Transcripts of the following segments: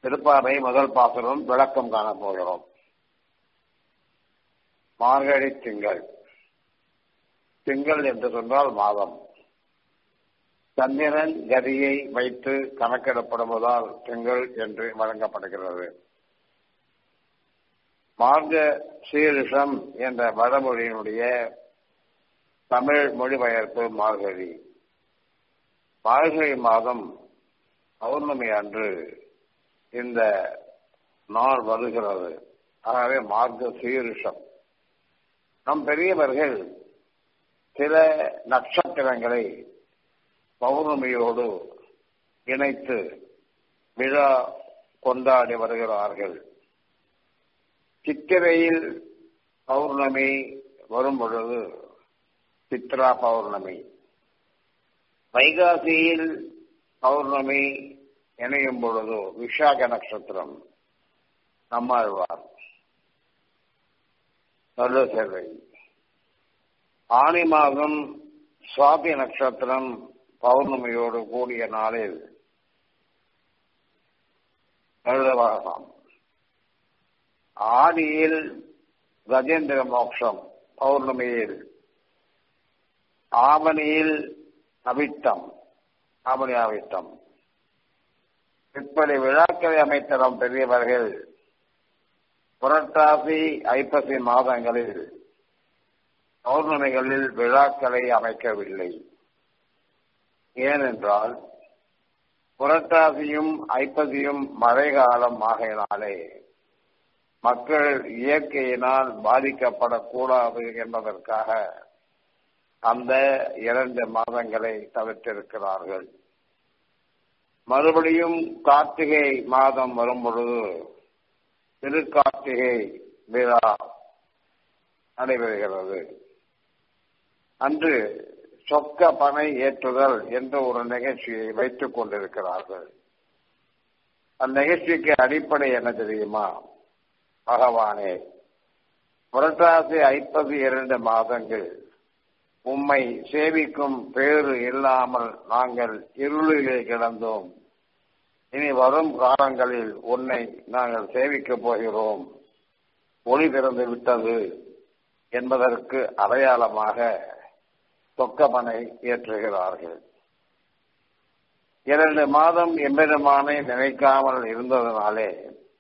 திருப்பாவை முதல் பாசுரம் விளக்கம் காணப்போகிறோம் மார்கழி திங்கள் திங்கள் என்று சொன்னால் மாதம் சந்திரன் கதியை வைத்து கணக்கிடப்படுவதால் திங்கள் என்று வழங்கப்படுகிறது மார்க சீரிஷம் என்ற வடமொழியினுடைய தமிழ் மொழிபெயர்ப்பு மார்கழி மார்கழி மாதம் பௌர்ணமி அன்று இந்த நாள் வருகிறது ஆகவே மார்க்க சீரிஷம் நம் பெரியவர்கள் சில நட்சத்திரங்களை பௌர்ணமியோடு இணைத்து விழா கொண்டாடி வருகிறார்கள் சித்திரையில் பௌர்ணமி வரும் பொழுது சித்ரா பௌர்ணமி வைகாசியில் பௌர்ணமி இணையும் பொழுது விஷாக நட்சத்திரம் நம்மாழ்வார் நல்ல சேவை ஆணி மாதம் சுவாதி நட்சத்திரம் பௌர்ணமியோடு கூடிய நாளில் எழுதவாகலாம் ஆடியில் கஜேந்திர மோட்சம் பௌர்ணமியில் ஆவணியில் அவிட்டம் ஆவணி அவிட்டம் இப்படி விழாக்களை அமைத்த நம் பெரியவர்கள் புரட்டாசி ஐப்பசி மாதங்களில் பௌர்ணமிகளில் விழாக்களை அமைக்கவில்லை ஏனென்றால் புரட்டாசியும் ஐப்பசியும் மழை காலம் ஆகையினாலே மக்கள் இயற்கையினால் பாதிக்கப்படக்கூடாது என்பதற்காக அந்த இரண்டு மாதங்களை தவிர்த்திருக்கிறார்கள் மறுபடியும் கார்த்திகை மாதம் வரும் பொழுது திருக்கார்த்திகை விழா நடைபெறுகிறது அன்று சொக்க பனை ஏற்றுதல் என்ற ஒரு நிகழ்ச்சியை வைத்துக் கொண்டிருக்கிறார்கள் அந்த நிகழ்ச்சிக்கு அடிப்படை என்ன தெரியுமா பகவானே புரட்டாசி ஐப்பது இரண்டு மாதங்கள் உம்மை சேவிக்கும் பேறு இல்லாமல் நாங்கள் இருளிலே கிடந்தோம் இனி வரும் காலங்களில் உன்னை நாங்கள் சேவிக்கப் போகிறோம் ஒளி திறந்து விட்டது என்பதற்கு அடையாளமாக சொக்கமனை ஏற்றுகிறார்கள் இரண்டு மாதம் எம்பெருமானை நினைக்காமல் இருந்ததனாலே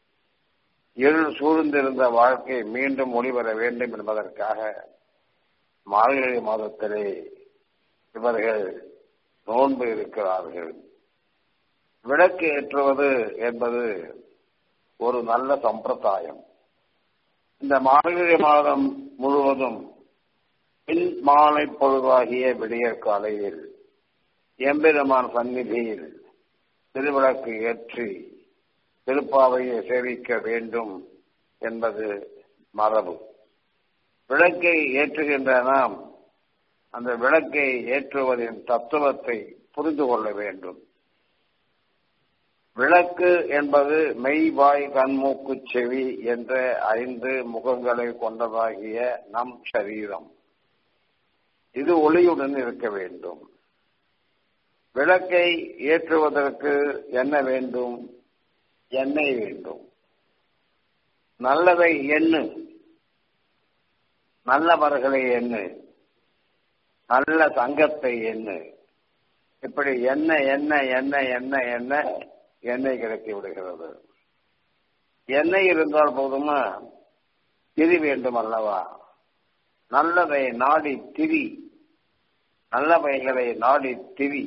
இருள் சூழ்ந்திருந்த வாழ்க்கை மீண்டும் ஒளிவர வேண்டும் என்பதற்காக மார்கழி மாதத்திலே இவர்கள் நோன்பு இருக்கிறார்கள் விளக்கு ஏற்றுவது என்பது ஒரு நல்ல சம்பிரதாயம் இந்த மார்கழி மாதம் முழுவதும் பின் மாலை பொழுதாகிய விடியற் காலையில் எம்பெருமான் சந்நிதியில் திருவிளக்கு ஏற்றி திருப்பாவையை சேவிக்க வேண்டும் என்பது மரபு விளக்கை ஏற்றுகின்ற நாம் அந்த விளக்கை ஏற்றுவதின் தத்துவத்தை புரிந்து கொள்ள வேண்டும் விளக்கு என்பது மெய் வாய் கண்மூக்கு செவி என்ற ஐந்து முகங்களை கொண்டதாகிய நம் சரீரம் இது ஒளியுடன் இருக்க வேண்டும் விளக்கை ஏற்றுவதற்கு என்ன வேண்டும் எண்ணெய் வேண்டும் நல்லதை எண்ணு நல்லவர்களை எண்ணு நல்ல சங்கத்தை எண்ணு இப்படி என்ன என்ன என்ன என்ன என்ன எண்ணெய் கிடைத்து விடுகிறது எண்ணெய் இருந்தால் போதுமா திரி வேண்டும் அல்லவா நல்லதை நாடி திரி நல்லவைகளை நாடி திரி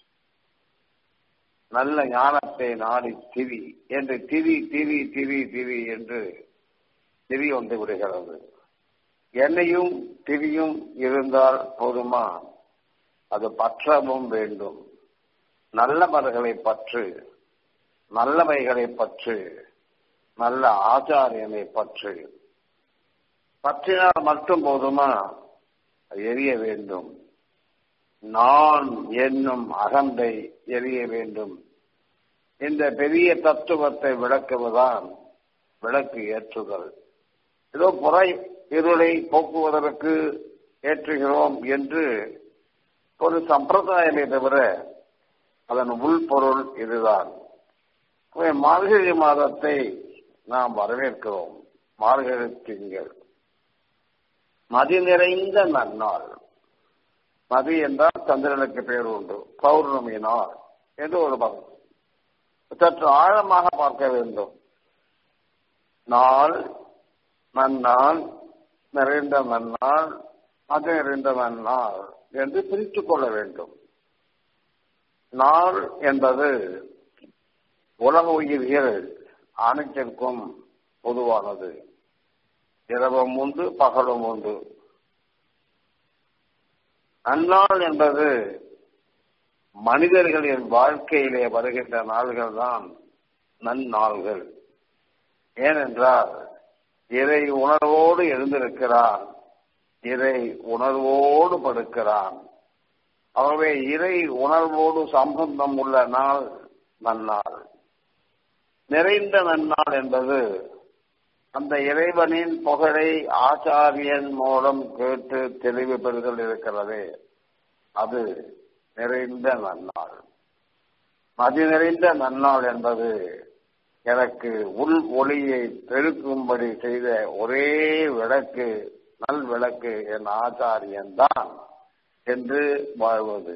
நல்ல ஞானத்தை நாடி திரி என்று திரி திரி திரி திரி என்று திரி வந்து விடுகிறது எண்ணெயும் திரியும் இருந்தால் போதுமா அது பற்றவும் வேண்டும் நல்லவர்களை பற்று நல்லவைகளை பற்று நல்ல ஆச்சாரியனை பற்று பற்றினால் மட்டும் போதுமா எரிய வேண்டும் நான் என்னும் அகந்தை எரிய வேண்டும் இந்த பெரிய தத்துவத்தை விளக்குவதுதான் விளக்கு ஏற்றுதல் ஏதோ புறை இருளை போக்குவதற்கு ஏற்றுகிறோம் என்று ஒரு சம்பிரதாயமே தவிர அதன் உள்பொருள் இதுதான் மார்கழி மாதத்தை நாம் வரவேற்கிறோம் மார்கழி திங்கள் மதி நிறைந்த நன்னாள் மதி என்றால் சந்திரனுக்கு பேர் உண்டு பௌர்ணமி நாள் என்று ஒரு பதம் சற்று ஆழமாக பார்க்க வேண்டும் நாள் நன்னாள் நிறைந்த நன்னாள் மதி நிறைந்த நன்னாள் என்று பிரித்துக் கொள்ள வேண்டும் நாள் என்பது உலக உயிரியல் அனைத்திற்கும் பொதுவானது இரவும் உண்டு பகலும் உண்டு நன்னாள் என்பது மனிதர்களின் வாழ்க்கையிலே வருகின்ற நாள்கள் தான் நன்னாள்கள் ஏனென்றால் இறை உணர்வோடு எழுந்திருக்கிறான் இறை உணர்வோடு படுக்கிறான் ஆகவே இறை உணர்வோடு சம்பந்தம் உள்ள நாள் நன்னாள் நிறைந்த நன்னாள் என்பது அந்த இறைவனின் புகழை ஆச்சாரியன் மூலம் கேட்டு தெளிவு பெறுதல் இருக்கிறதே அது நிறைந்த நன்னாள் மதி நிறைந்த நன்னாள் என்பது எனக்கு உள் ஒளியை பெருக்கும்படி செய்த ஒரே விளக்கு நல் விளக்கு என் ஆச்சாரியன் தான் என்று வாழ்வது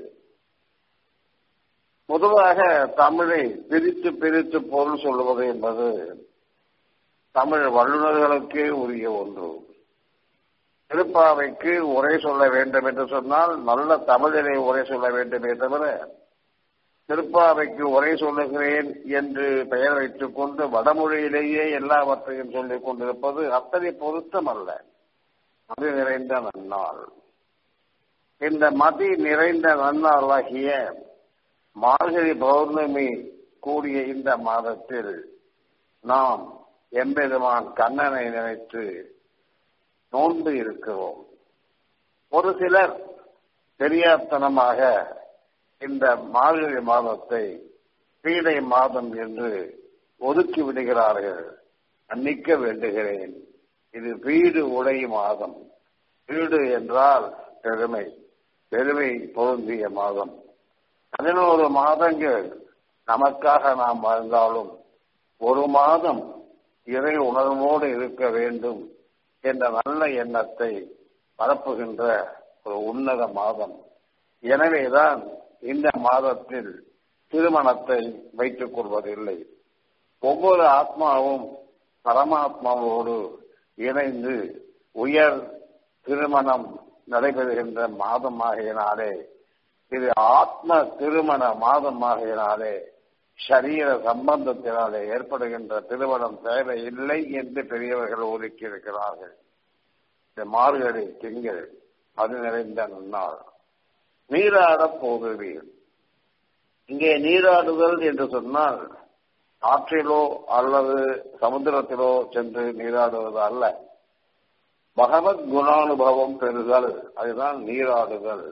பொதுவாக தமிழை பிரித்து பிரித்து பொருள் சொல்வது என்பது தமிழ் வல்லுநர்களுக்கே உரிய ஒன்று திருப்பாவைக்கு உரை சொல்ல வேண்டும் என்று சொன்னால் நல்ல தமிழிலே உரை சொல்ல வேண்டுமே தவிர திருப்பாவைக்கு உரை சொல்லுகிறேன் என்று பெயர் வைத்துக் கொண்டு வடமொழியிலேயே எல்லாவற்றையும் சொல்லிக் கொண்டிருப்பது அத்தனை பொருத்தம் அல்ல மதி நிறைந்த நன்னாள் இந்த மதி நிறைந்த நன்னாளாகிய மார்கழி பௌர்ணமி கூடிய இந்த மாதத்தில் நாம் எம்பெருமான் கண்ணனை நினைத்து நோன்பு இருக்கிறோம் ஒரு சிலர் தெரியாத்தனமாக இந்த மார்கழி மாதத்தை பீடை மாதம் என்று ஒதுக்கி விடுகிறார்கள் மன்னிக்க வேண்டுகிறேன் இது வீடு உடை மாதம் வீடு என்றால் பெருமை பெருமை பொருந்திய மாதம் பதினோரு மாதங்கள் நமக்காக நாம் வாழ்ந்தாலும் ஒரு மாதம் இறை உணர்வோடு இருக்க வேண்டும் என்ற நல்ல எண்ணத்தை பரப்புகின்ற ஒரு உன்னத மாதம் எனவேதான் இந்த மாதத்தில் திருமணத்தை வைத்துக் கொள்வதில்லை ஒவ்வொரு ஆத்மாவும் பரமாத்மாவோடு இணைந்து உயர் திருமணம் நடைபெறுகின்ற மாதமாகினாலே இது ஆத்ம திருமண மாதமாகினாலே சரீர சம்பந்தத்தினாலே ஏற்படுகின்ற திருமணம் தேவையில்லை என்று பெரியவர்கள் ஒதுக்கி இருக்கிறார்கள் இந்த மார்கழி திங்கள் அது நிறைந்த நன்னாள் நீராடப் போகுவீர் இங்கே நீராடுதல் என்று சொன்னால் ஆற்றிலோ அல்லது சமுத்திரத்திலோ சென்று நீராடுவது அல்ல பகவத் குணானுபவம் பெறுதல் அதுதான் நீராடுதல்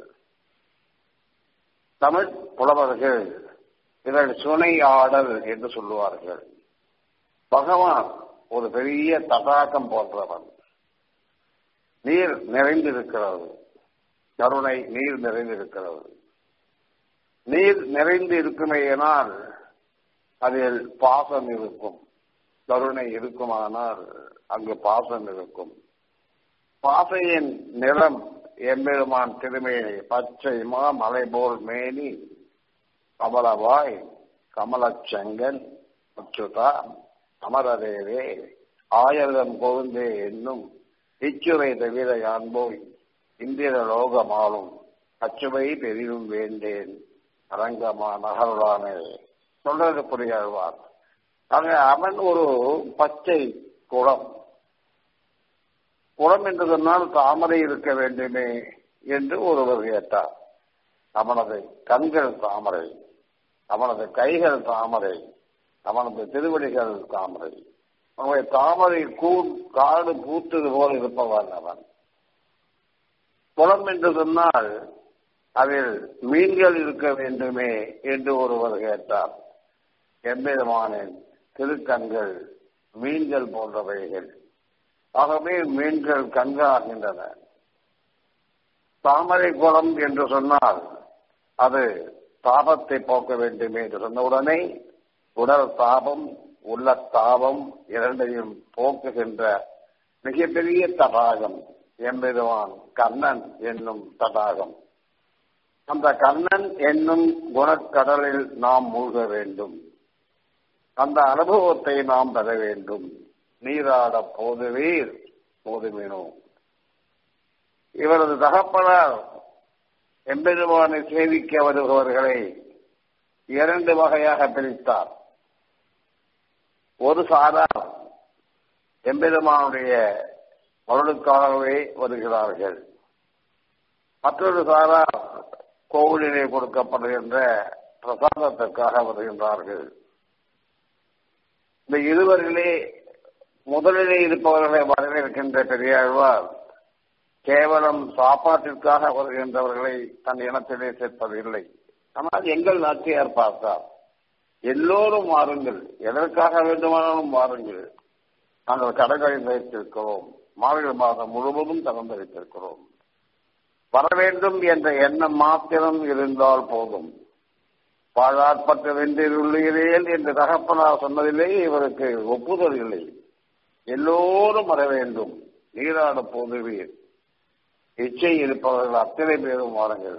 தமிழ் புலவர்கள் இதழ் சுனை ஆடல் என்று சொல்லுவார்கள் பகவான் ஒரு பெரிய தடாகம் போன்றவன் நீர் நிறைந்திருக்கிறது கருணை நீர் நிறைந்திருக்கிறது நீர் நிறைந்து இருக்குமேயானால் அதில் பாசம் இருக்கும் கருணை இருக்குமானால் அங்கு பாசம் இருக்கும் பாசையின் நிறம் எம்பெருமான் திருமேனி பச்சை மா மலை போல் மேனி கமலவாய் கமலச்செங்கன் அச்சுதா அமரதேவே ஆயிரம் கொழுந்தே என்னும் இச்சுவை தவிர யான்போய் இந்திர லோகமாலும் அச்சுவை பெரிதும் வேண்டேன் அரங்கமா நகருடானே சொல்றது புரியாழ்வார் ஆக அவன் ஒரு பச்சை குளம் குளம் என்று சொன்னால் தாமரை இருக்க வேண்டுமே என்று ஒருவர் கேட்டார் அவனது கண்கள் தாமரை அவனது கைகள் தாமரை அவனது திருவடிகள் தாமரை அவனுடைய தாமரை கூ காடு பூத்தது போல் இருப்பவன் அவன் குளம் என்று சொன்னால் அதில் மீன்கள் இருக்க வேண்டுமே என்று ஒருவர் கேட்டார் எம்பெருமானின் திருக்கண்கள் மீன்கள் போன்றவைகள் ஆகவே மீன்கள் கண்காகின்றன தாமரை குளம் என்று சொன்னால் அது தாபத்தை போக்க வேண்டுமே என்று சொன்னவுடனே உடல் தாபம் உள்ள தாபம் இரண்டையும் போக்குகின்ற மிகப்பெரிய தடாகம் எம்பெருவான் கண்ணன் என்னும் தடாகம் அந்த கண்ணன் என்னும் குணக்கடலில் நாம் மூழ்க வேண்டும் அந்த அனுபவத்தை நாம் பெற வேண்டும் நீராட போதுவீர் போதுமினோ இவரது தகப்பனார் எம்பெருமானை சேவிக்க வருபவர்களை இரண்டு வகையாக பிரித்தார் ஒரு சாரார் எம்பெருமானுடைய அருளுக்காகவே வருகிறார்கள் மற்றொரு சாரார் கோவிலிலே கொடுக்கப்படுகின்ற பிரசாதத்திற்காக வருகின்றார்கள் இந்த இருவர்களே முதலிலே இருப்பவர்களை வரவேற்கின்ற பெரியாழ்வார் கேவலம் சாப்பாட்டிற்காக வருகின்றவர்களை தன் இனத்திலே சேர்ப்பதில்லை ஆனால் எங்கள் நாட்டியார் பார்த்தார் எல்லோரும் வாருங்கள் எதற்காக வேண்டுமானாலும் வாருங்கள் நாங்கள் கடைகளை வைத்திருக்கிறோம் மார்கழி மாதம் முழுவதும் திறந்து வைத்திருக்கிறோம் வர வேண்டும் என்ற எண்ணம் மாத்திரம் இருந்தால் போதும் பாழாற்பட்ட வென்றிருள்ளீரேல் என்று தகப்பனார் சொன்னதிலே இவருக்கு ஒப்புதல் இல்லை எல்லோரும் வர வேண்டும் நீராட போதுவீர் இச்சை இருப்பவர்கள் அத்தனை பேரும் வாருங்கள்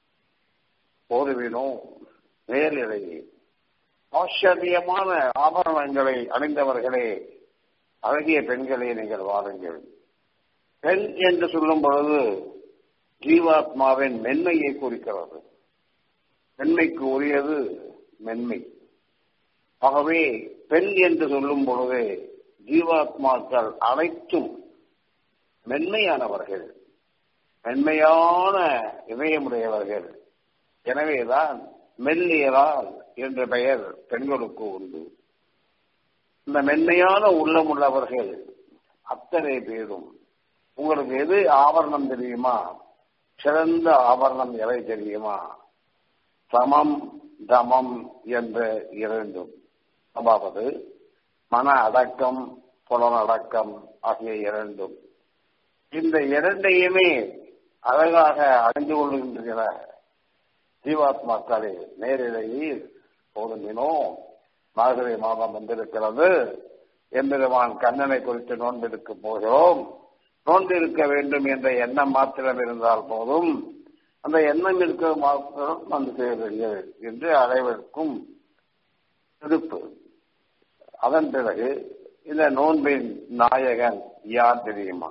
போதுவினோ நேரிடையே ஆச்சரியமான ஆபரணங்களை அணிந்தவர்களே அழகிய பெண்களே நீங்கள் வாருங்கள் பெண் என்று சொல்லும் பொழுது ஜீவாத்மாவின் மென்மையை குறிக்கிறது மென்மைக்கு உரியது மென்மை ஆகவே பெண் என்று சொல்லும் பொழுது ஜீவாத்மாக்கள் அனைத்தும் மென்மையானவர்கள் மென்மையான இதயமுடையவர்கள் எனவேதான் மெல்லியரால் என்ற பெயர் பெண்களுக்கு உண்டு இந்த மென்மையான உள்ளம் உள்ளவர்கள் அத்தனை பேரும் உங்களுக்கு எது ஆபரணம் தெரியுமா சிறந்த ஆபரணம் எவை தெரியுமா சமம் தமம் என்ற இரண்டும் அதாவது மன அடக்கம் புலனடக்கம் ஆகிய இரண்டும் இந்த இரண்டையுமே அழகாக அறிந்து கொள்கின்ற ஜீவாத்மாக்களே நேரிலேயே போதுமினோ மார்கழி மாதம் வந்திருக்கிறது எம்பெருமான் கண்ணனை குறித்து நோன்பிருக்க போகிறோம் நோன்பிருக்க வேண்டும் என்ற எண்ணம் மாத்திரம் இருந்தால் போதும் அந்த எண்ணம் இருக்க மாத்திரம் வந்து சேருங்கள் என்று அனைவருக்கும் திருப்பு அதன் பிறகு இந்த நோன்பின் நாயகன் யார் தெரியுமா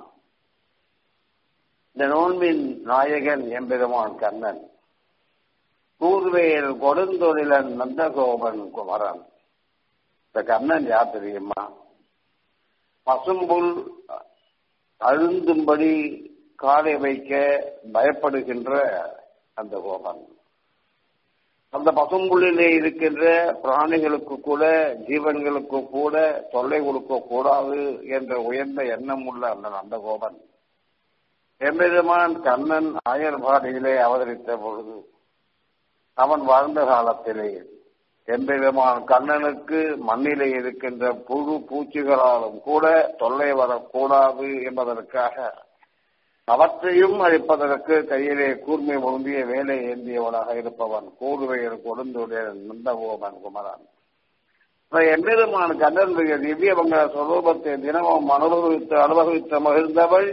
இந்த நோன்பின் நாயகன் எம்பெருமான் கண்ணன் கூர்வேல் கொடுந்தொழிலன் நந்தகோபன் குமரன் இந்த கண்ணன் யார் தெரியுமா பசும்புல் அழுந்தும்படி காலை வைக்க பயப்படுகின்ற அந்த கோபன் அந்த பசும்புள்ளிலே இருக்கின்ற பிராணிகளுக்கு கூட ஜீவன்களுக்கு கூட தொல்லை கொடுக்க கூடாது என்ற உயர்ந்த எண்ணம் உள்ள அந்த நந்தகோபன் எம்பெருமான் கண்ணன் ஆயர்பாடியிலே அவதரித்த பொழுது அவன் வாழ்ந்த காலத்திலே எம்பெருமான் கண்ணனுக்கு மண்ணிலே இருக்கின்ற புழு பூச்சிகளாலும் கூட தொல்லை வரக்கூடாது என்பதற்காக அவற்றையும் அழிப்பதற்கு கையிலே கூர்மை முழுந்திய வேலை ஏந்தியவனாக இருப்பவன் கூர்வையில் கொடுந்துடைய நந்தகோபன் குமரன் எம்பெருமான் கண்ணனுடைய திவ்ய மங்கள சுரூபத்தை தினமும் அனுபவித்து அனுபவித்து மகிழ்ந்தவள்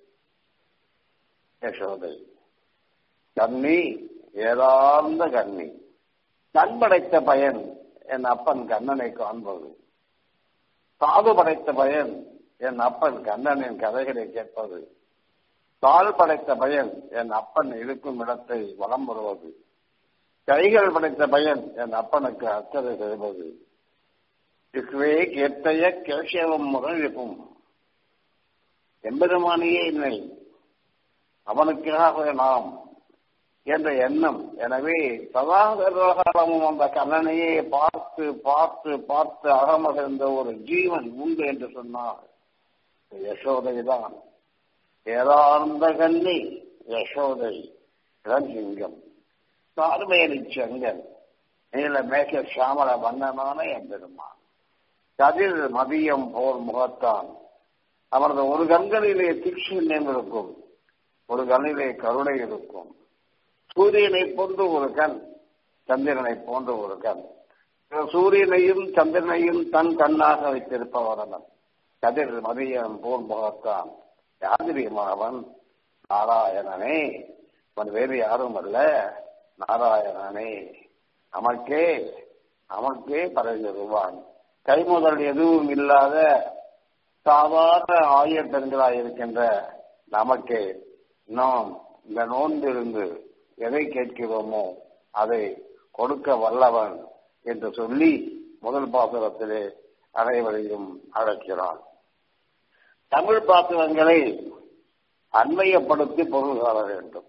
யசோதை கண்ணி ஏதார்ந்த கண்ணி கண் படைத்த பயன் என் அப்பன் கண்ணனை காண்பது சாது படைத்த பயன் என் அப்பன் கண்ணனின் கதைகளை கேட்பது தாள் படைத்த பயன் என் அப்பன் இருக்கும் இடத்தை வலம் வருவது கைகள் படைத்த பயன் என் அப்பனுக்கு அச்சதை செய்வது இஸ்வே கேட்டைய கேசவம் முரளிப்பும் எம்பெருமானியே இல்லை அவனுக்காக நாம் என்ற எண்ணம் எனவே சதாகரகாலமும் அந்த கண்ணனையே பார்த்து பார்த்து பார்த்து அகமகிழ்ந்த ஒரு ஜீவன் உண்டு என்று சொன்னார் யசோதை தான் ஏதார்ந்த கண்ணி யசோதை இளஞ்சிங்கம் தார்மேனி செங்கன் நீல மேக சாமல வண்ணனான எம்பெருமான் கதிர் மதியம் போர் முகத்தான் அவரது ஒரு கண்களிலே தீட்சண்யம் இருக்கும் ஒரு கண்ணிலே கருணை இருக்கும் சூரியனை போன்று ஒரு கண் சந்திரனை போன்ற ஒரு கண் சூரியனையும் சந்திரனையும் தன் கண்ணாக வைத்திருப்பவர் அவன் கதிர் மதியம் போல் முகத்தான் யாதிரியமானவன் நாராயணனே அவன் வேறு யாரும் அல்ல நாராயணனே நமக்கே நமக்கே பரவிடுவான் கைமுதல் எதுவும் இல்லாத சாதாரண ஆயிரம் பெண்களாய் இருக்கின்ற நமக்கே நாம் இந்த நோன்பிருந்து எதை கேட்கிறோமோ அதை கொடுக்க வல்லவன் என்று சொல்லி முதல் பாசுரத்திலே அனைவரையும் அழைக்கிறான் தமிழ் பாசுரங்களை அண்மையப்படுத்தி பொருள் காண வேண்டும்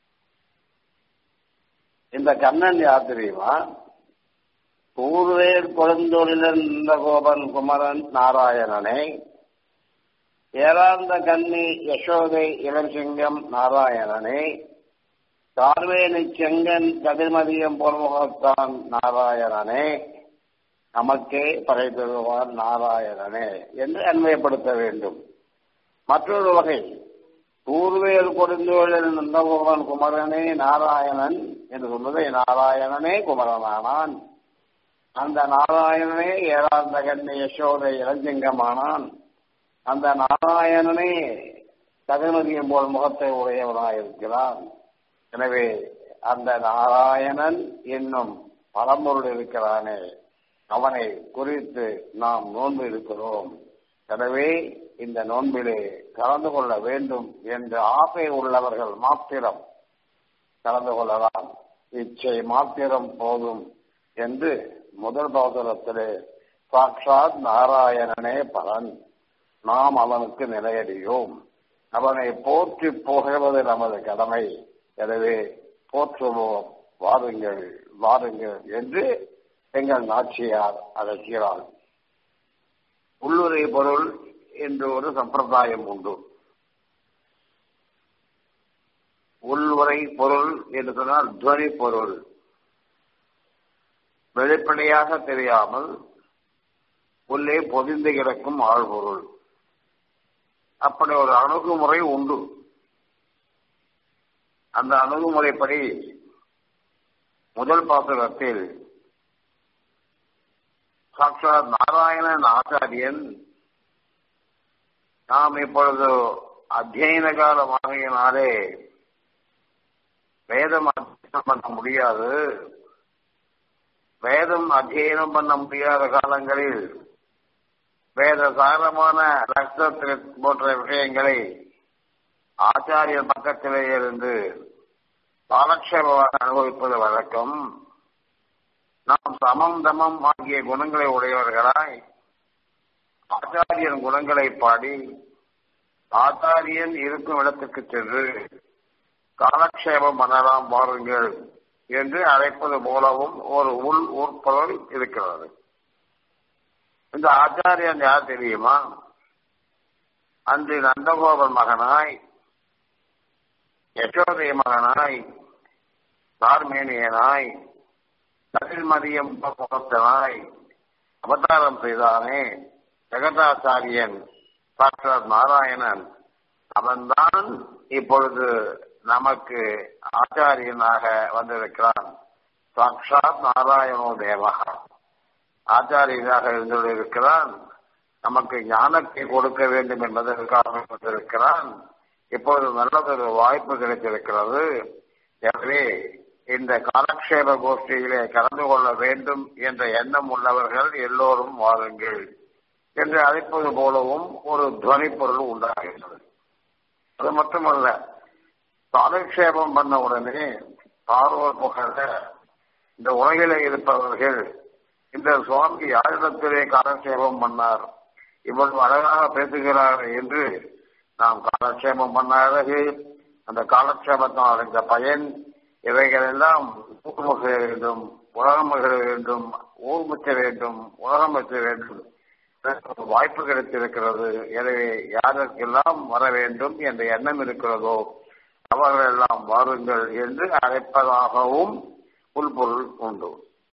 இந்த கண்ணன் யார் தெரியுமா கூர்வேல் கொழுந்தொழிலன் இந்த கோபன் குமரன் நாராயணனே ஏராந்த கன்னி யசோதை இளஞ்சிங்கம் நாராயணனே கார்வேணி செங்கன் கதிர்மதியம் பொன்முகத்தான் நாராயணனே நமக்கே படை பெறுவான் நாராயணனே என்று அன்மையப்படுத்த வேண்டும் மற்றொரு வகை கூர்வேல் கொடுந்தோழன் நந்தகோபன் குமரனே நாராயணன் என்று சொல்வதை நாராயணனே குமரனானான் அந்த நாராயணனே ஏழாந்த கண்ணி யசோதை இளஞ்சிங்கமானான் அந்த நாராயணனே கதிர்மதியம் போல் முகத்தை உடையவனாயிருக்கிறான் எனவே அந்த நாராயணன் என்னும் பழம்பொருள் இருக்கிறானே அவனை குறித்து நாம் நோன்பு இருக்கிறோம் எனவே இந்த நோன்பிலே கலந்து கொள்ள வேண்டும் என்று ஆசை உள்ளவர்கள் மாத்திரம் கலந்து கொள்ளலாம் இச்சை மாத்திரம் போதும் என்று முதல் பாசுரத்திலே சாட்சாத் நாராயணனே பலன் நாம் அவனுக்கு நிலையடியோம் அவனை போற்றி புகழ்வது நமது கடமை எனவே போற்றுவோம் வாருங்கள் வாருங்கள் என்று எங்கள் நாச்சியார் அழைக்கிறார் உள்ளுரை பொருள் என்று ஒரு சம்பிரதாயம் உண்டு உள்வுரை பொருள் என்று சொன்னால் துவனி பொருள் வெளிப்படையாக தெரியாமல் உள்ளே பொதிந்து கிடக்கும் ஆழ்பொருள் அப்படி ஒரு அணுகுமுறை உண்டு அந்த அணுகுமுறைப்படி முதல் பாசுரத்தில் சாட்சாத் நாராயணன் ஆச்சாரியன் நாம் இப்பொழுது அத்தியன காலமாகினாலே வேதம் அத்தியனம் பண்ண முடியாது வேதம் அத்தியனம் பண்ண முடியாத காலங்களில் வேத சாரமான ரத்தத்திற்கு போன்ற விஷயங்களை ஆச்சாரியர் பக்கத்திலே இருந்து காலக்ஷேபமாக அனுபவிப்பது வழக்கம் நாம் சமம் தமம் ஆகிய குணங்களை உடையவர்களாய் ஆச்சாரியன் குணங்களை பாடி ஆச்சாரியன் இருக்கும் இடத்துக்கு சென்று காலக்ஷேபம் பண்ணலாம் வாருங்கள் என்று அழைப்பது போலவும் ஒரு உள் உட்பொருள் இருக்கிறது இந்த ஆச்சாரியன் யார் தெரியுமா அன்று நந்தகோபன் மகனாய் யசோதய மகனாய் தார்மேனியனாய் கதிர்மதியம் முகத்தனாய் அவதாரம் செய்தானே ஜெகதாச்சாரியன் சாட்சாத் நாராயணன் அவன்தான் இப்பொழுது நமக்கு ஆச்சாரியனாக வந்திருக்கிறான் சாட்சாத் நாராயணோ தேவகா ஆச்சாரியனாக இருந்திருக்கிறான் நமக்கு ஞானத்தை கொடுக்க வேண்டும் என்பதற்காக வந்திருக்கிறான் இப்பொழுது நல்லதொரு வாய்ப்பு கிடைத்திருக்கிறது எனவே இந்த காலக்ஷேப கோஷ்டியிலே கலந்து கொள்ள வேண்டும் என்ற எண்ணம் உள்ளவர்கள் எல்லோரும் வாருங்கள் என்று அழைப்பது போலவும் ஒரு துவனி பொருள் உண்டாகிறது அது மட்டுமல்ல காலக்ஷேபம் பண்ண உடனே பார்வர் புகழ இந்த உலகிலே இருப்பவர்கள் இந்த சுவாமி யாரிடத்திலே காலக்ஷேபம் பண்ணார் இவ்வளவு அழகாக பேசுகிறார் என்று நாம் காலக்ஷேபம் பண்ணாதது அந்த காலக்ஷேபத்தால் அடைந்த பயன் இவைகளெல்லாம் ஊர்முக வேண்டும் உலகம் மகிழ வேண்டும் ஊர் முச்ச வேண்டும் உலகம் வச்ச வேண்டும் வாய்ப்பு கிடைத்திருக்கிறது எனவே யாருக்கெல்லாம் வர வேண்டும் என்ற எண்ணம் இருக்கிறதோ அவர்கள் எல்லாம் வாருங்கள் என்று அழைப்பதாகவும் உள்பொருள் உண்டு